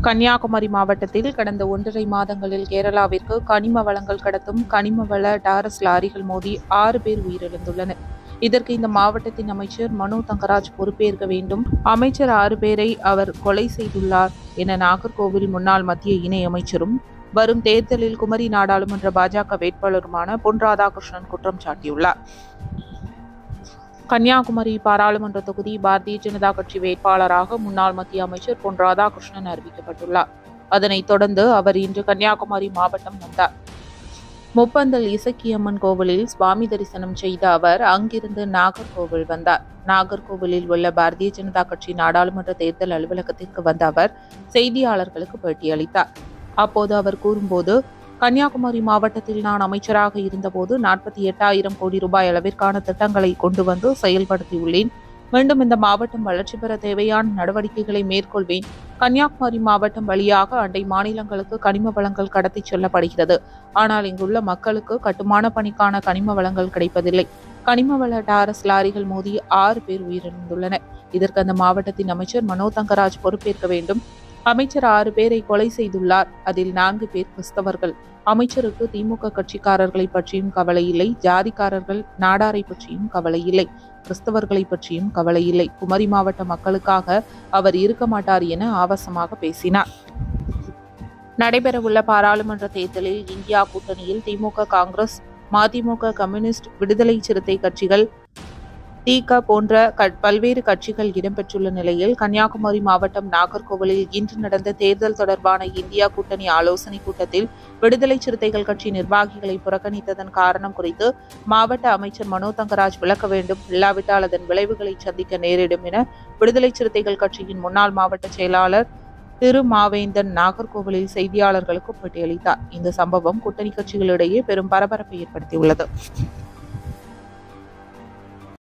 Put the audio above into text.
கன்னியாகுமரி மாவட்டத்தில் கடந்த ஒன்றரை மாதங்களில் கேரளாவிற்கு கனிம வளங்கள் கடத்தும் கனிம வள டாரஸ் லாரிகள் மோதி ஆறு பேர் உயிரிழந்துள்ளனர் இதற்கு இந்த மாவட்டத்தின் அமைச்சர் மனோ தங்கராஜ் பொறுப்பேற்க வேண்டும் அமைச்சர் ஆறு பேரை அவர் கொலை செய்துள்ளார் என நாகர்கோவில் முன்னாள் மத்திய இணை அமைச்சரும் வரும் தேர்தலில் குமரி நாடாளுமன்ற பாஜக வேட்பாளருமான பொன் ராதாகிருஷ்ணன் குற்றம் சாட்டியுள்ளார் கன்னியாகுமரி பாராளுமன்ற தொகுதி பாரதிய ஜனதா கட்சி வேட்பாளராக முன்னாள் மத்திய அமைச்சர் பொன் ராதாகிருஷ்ணன் அறிவிக்கப்பட்டுள்ளார் அதனைத் தொடர்ந்து அவர் இன்று கன்னியாகுமரி மாவட்டம் வந்தார் முப்பந்தல் இசக்கியம்மன் கோவிலில் சுவாமி தரிசனம் செய்த அவர் அங்கிருந்து நாகர்கோவில் வந்தார் நாகர்கோவிலில் உள்ள பாரதிய ஜனதா கட்சி நாடாளுமன்ற தேர்தல் அலுவலகத்திற்கு வந்த அவர் செய்தியாளர்களுக்கு பேட்டியளித்தார் அப்போது அவர் கூறும்போது கன்னியாகுமரி மாவட்டத்தில் நான் அமைச்சராக இருந்தபோது நாற்பத்தி எட்டாயிரம் கோடி ரூபாய் அளவிற்கான திட்டங்களை கொண்டு வந்து செயல்படுத்தியுள்ளேன் மீண்டும் இந்த மாவட்டம் வளர்ச்சி பெற தேவையான நடவடிக்கைகளை மேற்கொள்வேன் கன்னியாகுமரி மாவட்டம் வழியாக அண்டை மாநிலங்களுக்கு கனிம வளங்கள் கடத்திச் செல்லப்படுகிறது ஆனால் இங்குள்ள மக்களுக்கு கட்டுமான பணிக்கான கனிம வளங்கள் கிடைப்பதில்லை கனிம வள டாரஸ் லாரிகள் மோதி ஆறு பேர் உயிரிழந்துள்ளனர் இதற்கு அந்த மாவட்டத்தின் அமைச்சர் மனோ தங்கராஜ் பொறுப்பேற்க வேண்டும் அமைச்சர் ஆறு பேரை கொலை செய்துள்ளார் அதில் நான்கு பேர் கிறிஸ்தவர்கள் அமைச்சருக்கு திமுக கட்சிக்காரர்களை பற்றியும் கவலை இல்லை ஜாதிக்காரர்கள் நாடாரை பற்றியும் கவலை இல்லை கிறிஸ்தவர்களை பற்றியும் கவலை இல்லை குமரி மாவட்ட மக்களுக்காக அவர் இருக்க மாட்டார் என ஆபாசமாக பேசினார் நடைபெறவுள்ள பாராளுமன்ற தேர்தலில் இந்தியா கூட்டணியில் திமுக காங்கிரஸ் மதிமுக கம்யூனிஸ்ட் விடுதலை சிறுத்தை கட்சிகள் தீக போன்ற க- பல்வேறு கட்சிகள் இடம்பெற்றுள்ள நிலையில் கன்னியாகுமரி மாவட்டம் நாகர்கோவிலில் இன்று நடந்த தேர்தல் தொடர்பான இந்தியா கூட்டணி ஆலோசனைக் கூட்டத்தில் விடுதலை சிறுத்தைகள் கட்சி நிர்வாகிகளை புறக்கணித்ததன் காரணம் குறித்து மாவட்ட அமைச்சர் மனோ தங்கராஜ் விளக்க வேண்டும் இல்லாவிட்டால் அதன் விளைவுகளை சந்திக்க நேரிடும் என விடுதலை சிறுத்தைகள் கட்சியின் முன்னாள் மாவட்ட செயலாளர் திரு மாவேந்தன் நாகர்கோவிலில் செய்தியாளர்களுக்கு பேட்டியளித்தார் இந்த சம்பவம் கூட்டணி கட்சிகளிடையே பெரும் பரபரப்பை ஏற்படுத்தியுள்ளது